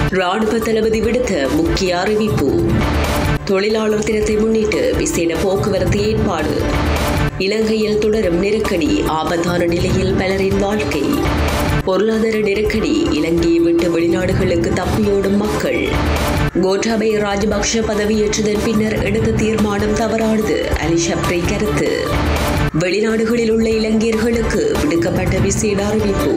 ராணுவ தளபதி விடுத்த முக்கிய அறிவிப்பு தொழிலாளர் தினத்தை முன்னிட்டு விசேட போக்குவரத்து ஏற்பாடு இலங்கையில் தொடரும் நெருக்கடி ஆபத்தான நிலையில் பலரின் வாழ்க்கை பொருளாதார நெருக்கடி இலங்கையை விட்டு வெளிநாடுகளுக்கு தப்பியோடும் மக்கள் கோட்டாபய ராஜபக்ஷ பதவியேற்றதன் பின்னர் எடுத்த தீர்மானம் தவறானது அலி ஷப்ரி கருத்து வெளிநாடுகளில் உள்ள இலங்கையர்களுக்கு விடுக்கப்பட்ட விசேட அறிவிப்பு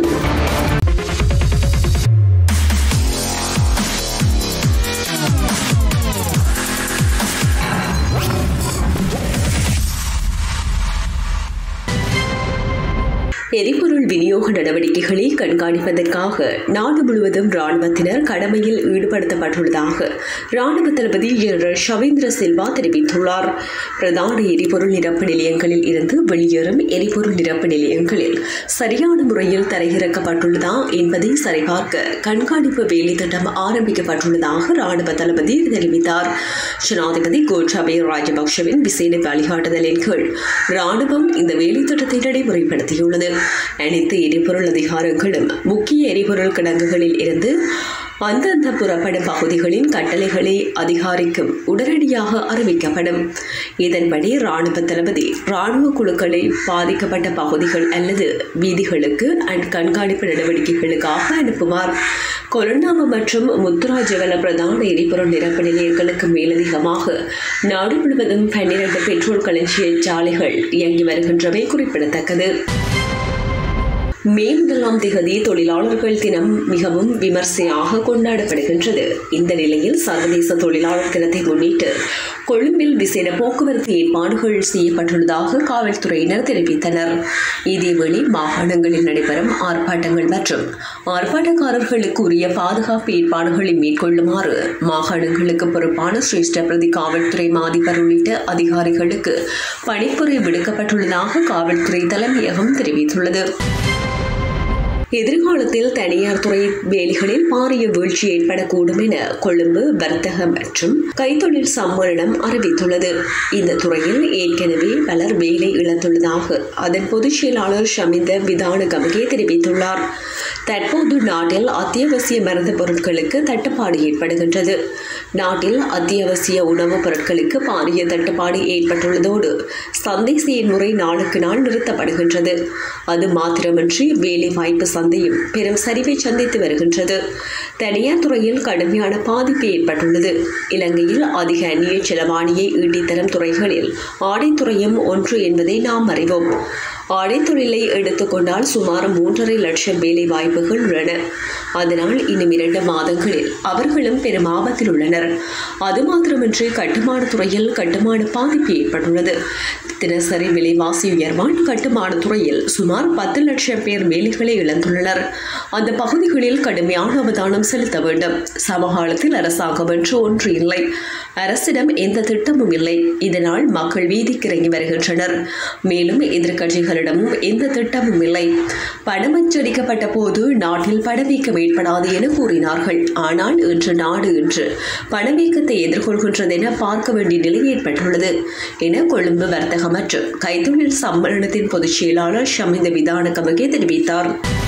எரிபொருள் விநியோக நடவடிக்கைகளை கண்காணிப்பதற்காக நாடு முழுவதும் ராணுவத்தினர் கடமையில் ஈடுபடுத்தப்பட்டுள்ளதாக ராணுவ தளபதி ஜெனரல் ஷவீந்திர சில்வா தெரிவித்துள்ளார் பிரதான எரிபொருள் நிரப்பு நிலையங்களில் இருந்து வெளியேறும் எரிபொருள் நிரப்பு நிலையங்களில் சரியான முறையில் தரையிறக்கப்பட்டுள்ளதா என்பதை சரிபார்க்க கண்காணிப்பு வேலை திட்டம் ஆரம்பிக்கப்பட்டுள்ளதாக ராணுவ தளபதி தெரிவித்தார் ஜனாதிபதி கோட்டாபய ராஜபக்ஷவின் விசேட வழிகாட்டுதலின் கீழ் ராணுவம் இந்த வேலை திட்டத்தை நடைமுறைப்படுத்தியுள்ளது அனைத்து எரிபொருள் அதிகாரங்களும் முக்கிய எரிபொருள் கிடங்குகளில் இருந்து அந்தந்த புறப்படும் பகுதிகளின் கட்டளைகளை அதிகாரிக்கும் உடனடியாக அறிவிக்கப்படும் இதன்படி ராணுவ தளபதி ராணுவ குழுக்களை பாதிக்கப்பட்ட பகுதிகள் அல்லது வீதிகளுக்கு அண்ட் கண்காணிப்பு நடவடிக்கைகளுக்காக அனுப்புவார் கொலண்டாம மற்றும் முத்துராஜவல பிரதான எரிபொருள் நிரப்பு நிலையங்களுக்கு மேலதிகமாக நாடு முழுவதும் பன்னிரண்டு பெட்ரோல் களஞ்சிய சாலைகள் இயங்கி வருகின்றமை குறிப்பிடத்தக்கது மே முதலாம் திகதி தொழிலாளர்கள் தினம் மிகவும் விமர்சையாக கொண்டாடப்படுகின்றது இந்த நிலையில் சர்வதேச தொழிலாளர் தினத்தை முன்னிட்டு கொழும்பில் விசேட போக்குவரத்து ஏற்பாடுகள் செய்யப்பட்டுள்ளதாக காவல்துறையினர் தெரிவித்தனர் இதேவேளை மாகாணங்களில் நடைபெறும் ஆர்ப்பாட்டங்கள் மற்றும் ஆர்ப்பாட்டக்காரர்களுக்கு உரிய பாதுகாப்பு ஏற்பாடுகளை மேற்கொள்ளுமாறு மாகாணங்களுக்கு பொறுப்பான சிரேஷ்ட பிரதி காவல்துறை மாதிபர் உள்ளிட்ட அதிகாரிகளுக்கு பணிப்புரை விடுக்கப்பட்டுள்ளதாக காவல்துறை தலைமையகம் தெரிவித்துள்ளது எதிர்காலத்தில் தனியார் துறை வேலைகளில் பாரிய வீழ்ச்சி ஏற்படக்கூடும் என கொழும்பு வர்த்தக மற்றும் கைத்தொழில் சம்மேளனம் அறிவித்துள்ளது இந்த துறையில் ஏற்கனவே பலர் வேலை இழந்துள்ளதாக அதன் பொதுச் செயலாளர் ஷமிந்த விதான கமகே தெரிவித்துள்ளார் தற்போது நாட்டில் அத்தியாவசிய மருந்து பொருட்களுக்கு தட்டுப்பாடு ஏற்படுகின்றது நாட்டில் அத்தியாவசிய உணவுப் பொருட்களுக்கு பாரிய தட்டுப்பாடு ஏற்பட்டுள்ளதோடு சந்தை செயல்முறை நாளுக்கு நாள் நிறுத்தப்படுகின்றது அது மாத்திரமின்றி வேலை வாய்ப்பு சந்தையும் பெரும் சரிவை சந்தித்து வருகின்றது தனியார் துறையில் கடுமையான பாதிப்பு ஏற்பட்டுள்ளது இலங்கையில் அதிக அந்நிய செலவாணியை ஈட்டித்தரும் துறைகளில் ஆடைத்துறையும் ஒன்று என்பதை நாம் அறிவோம் ஆடைத்தொழிலை எடுத்துக்கொண்டால் சுமார் மூன்றரை லட்சம் வேலை வாய்ப்புகள் உள்ளன அதனால் இன்னும் இரண்டு மாதங்களில் அவர்களும் பெரும் ஆபத்தில் உள்ளனர் அது மாத்திரமின்றி கட்டுமான துறையில் கட்டுமான பாதிப்பு ஏற்பட்டுள்ளது தினசரி விலைவாசி உயர்வான் கட்டுமான துறையில் சுமார் பத்து லட்சம் பேர் வேலைகளை இழந்துள்ளனர் அந்த பகுதிகளில் கடுமையான அவதானம் செலுத்த வேண்டும் சமகாலத்தில் அரசாங்கம் என்று ஒன்று இல்லை அரசிடம் எந்த திட்டமும் இல்லை இதனால் மக்கள் வீதிக்கு இறங்கி வருகின்றனர் மேலும் எதிர்க்கட்சிகளிடமும் எந்த திட்டமும் இல்லை பணம் அச்சடிக்கப்பட்ட போது நாட்டில் பணவீக்கம் ஏற்படாது என கூறினார்கள் ஆனால் இன்று நாடு இன்று பணவீக்கத்தை எதிர்கொள்கின்றது என பார்க்க வேண்டிய நிலை ஏற்பட்டுள்ளது என கொழும்பு வர்த்தக மற்றும் கைத்தொழில் சம்மேளனத்தின் பொதுச் செயலாளர் ஷமிந்த விதான கமகே தெரிவித்தார்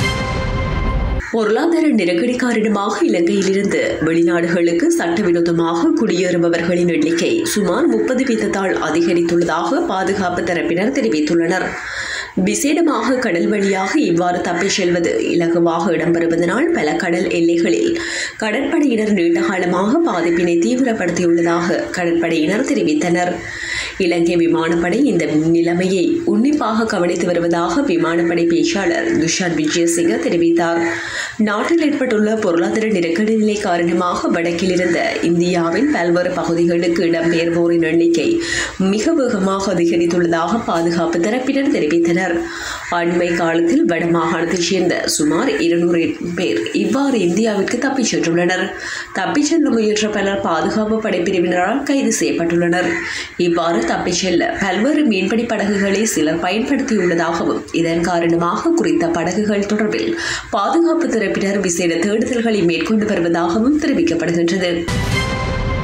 பொருளாதார நெருக்கடி காரணமாக இலங்கையிலிருந்து வெளிநாடுகளுக்கு சட்டவிரோதமாக குடியேறுபவர்களின் எண்ணிக்கை சுமார் முப்பது வீதத்தால் அதிகரித்துள்ளதாக பாதுகாப்பு தரப்பினர் தெரிவித்துள்ளனர் விசேடமாக கடல் வழியாக இவ்வாறு தப்பிச் செல்வது இலகுவாக இடம்பெறுவதனால் பல கடல் எல்லைகளில் கடற்படையினர் நீண்ட காலமாக பாதிப்பினை தீவிரப்படுத்தியுள்ளதாக கடற்படையினர் தெரிவித்தனர் இலங்கை விமானப்படை இந்த நிலைமையை உன்னிப்பாக கவனித்து வருவதாக விமானப்படை பேச்சாளர் துஷார் விஜயசிங்க தெரிவித்தார் நாட்டில் ஏற்பட்டுள்ள பொருளாதார நெருக்கடி நிலை காரணமாக வடக்கில் இருந்த இந்தியாவின் பல்வேறு பகுதிகளுக்கு இடம்பெயர்வோரின் எண்ணிக்கை மிக வேகமாக அதிகரித்துள்ளதாக பாதுகாப்பு தரப்பினர் தெரிவித்தனர் அண்மை காலத்தில் வடமாகாணத்தைச் சேர்ந்த சுமார் இருநூறு பேர் இவ்வாறு இந்தியாவிற்கு தப்பிச் சென்றுள்ளனர் தப்பிச் செல்ல முயன்ற பலர் பாதுகாப்பு படைப்பிரிவினரால் கைது செய்யப்பட்டுள்ளனர் இவ்வாறு தப்பிச் செல்ல பல்வேறு மீன்பிடி படகுகளை சிலர் பயன்படுத்தியுள்ளதாகவும் இதன் காரணமாக குறித்த படகுகள் தொடர்பில் பாதுகாப்பு தரப்பினர் விசேட தேடுதல்களை மேற்கொண்டு வருவதாகவும் தெரிவிக்கப்படுகின்றது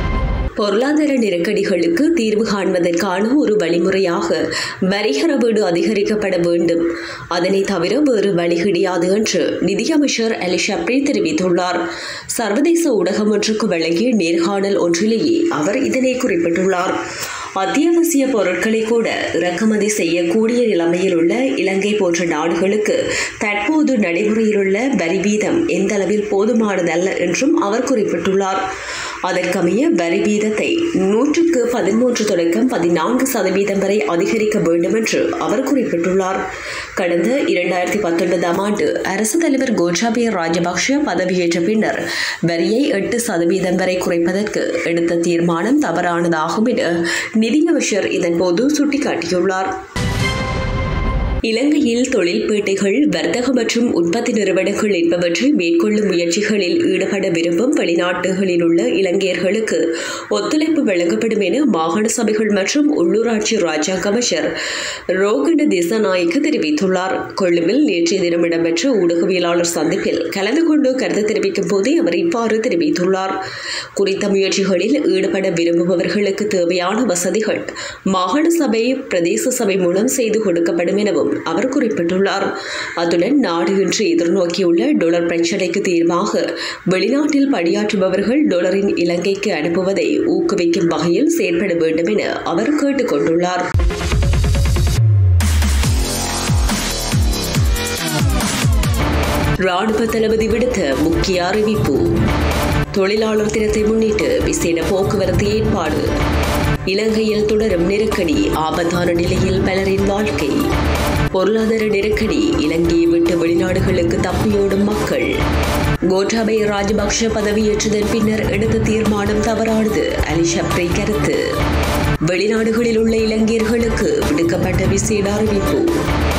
பொருளாதார நெருக்கடிகளுக்கு தீர்வு காண்பதற்கான ஒரு வழிமுறையாக வரிகர வீடு அதிகரிக்கப்பட வேண்டும் அதனை தவிர வேறு வழி கிடையாது என்று நிதியமைச்சர் அலிஷப்ரி தெரிவித்துள்ளார் சர்வதேச ஊடகம் ஒன்றுக்கு வழங்கிய நேர்காணல் ஒன்றிலேயே அவர் இதனை குறிப்பிட்டுள்ளார் அத்தியாவசிய பொருட்களை கூட இறக்குமதி செய்யக்கூடிய நிலைமையில் உள்ள இலங்கை போன்ற நாடுகளுக்கு தற்போது நடைமுறையிலுள்ள வரி வீதம் எந்த அளவில் போதுமானதல்ல என்றும் அவர் குறிப்பிட்டுள்ளார் அதற்கமைய வரி வீதத்தை நூற்றுக்கு பதிமூன்று தொடக்கம் பதினான்கு சதவீதம் வரை அதிகரிக்க வேண்டும் என்று அவர் குறிப்பிட்டுள்ளார் கடந்த இரண்டாயிரத்தி பத்தொன்பதாம் ஆண்டு அரசு தலைவர் கோட்டாபய ராஜபக்ஷ பதவியேற்ற பின்னர் வரியை எட்டு சதவீதம் வரை குறைப்பதற்கு எடுத்த தீர்மானம் தவறானதாகும் என நிதியமைச்சர் இதன்போது சுட்டிக்காட்டியுள்ளார் இலங்கையில் தொழில்பேட்டைகள் வர்த்தக மற்றும் உற்பத்தி நிறுவனங்கள் என்பவற்றை மேற்கொள்ளும் முயற்சிகளில் ஈடுபட விரும்பும் வெளிநாட்டுகளில் உள்ள இலங்கையர்களுக்கு ஒத்துழைப்பு வழங்கப்படும் என மாகாண சபைகள் மற்றும் உள்ளூராட்சி ராஜாங்க அமைச்சர் ரோகண்ட திசாநாயக்க தெரிவித்துள்ளார் கொழும்பில் நேற்றைய தினம் இடம்பெற்ற ஊடகவியலாளர் சந்திப்பில் கலந்து கொண்டு கருத்து தெரிவிக்கும் போதே அவர் இவ்வாறு தெரிவித்துள்ளார் குறித்த முயற்சிகளில் ஈடுபட விரும்புபவர்களுக்கு தேவையான வசதிகள் மாகாண சபை பிரதேச சபை மூலம் செய்து கொடுக்கப்படும் எனவும் அவர் குறிப்பிட்டுள்ளார் அத்துடன் நாடு இன்று எதிர்நோக்கியுள்ள டொலர் பிரச்சினைக்கு தீர்வாக வெளிநாட்டில் பணியாற்றுபவர்கள் டொலரின் இலங்கைக்கு அனுப்புவதை ஊக்குவிக்கும் வகையில் செயற்பட வேண்டும் என அவர் கேட்டுக் கொண்டுள்ளார் ராணுவ தளபதி விடுத்த முக்கிய அறிவிப்பு தொழிலாளர் தினத்தை முன்னிட்டு விசேட போக்குவரத்து ஏற்பாடு இலங்கையில் தொடரும் நெருக்கடி ஆபத்தான நிலையில் பலரின் வாழ்க்கை பொருளாதார நெருக்கடி இலங்கையை விட்டு வெளிநாடுகளுக்கு தப்பியோடும் மக்கள் கோட்டாபய ராஜபக்ஷ பதவியேற்றதன் பின்னர் எடுத்த தீர்மானம் தவறானது அலிஷப்ரி கருத்து வெளிநாடுகளில் உள்ள இலங்கையர்களுக்கு விடுக்கப்பட்ட விசேட அறிவிப்பு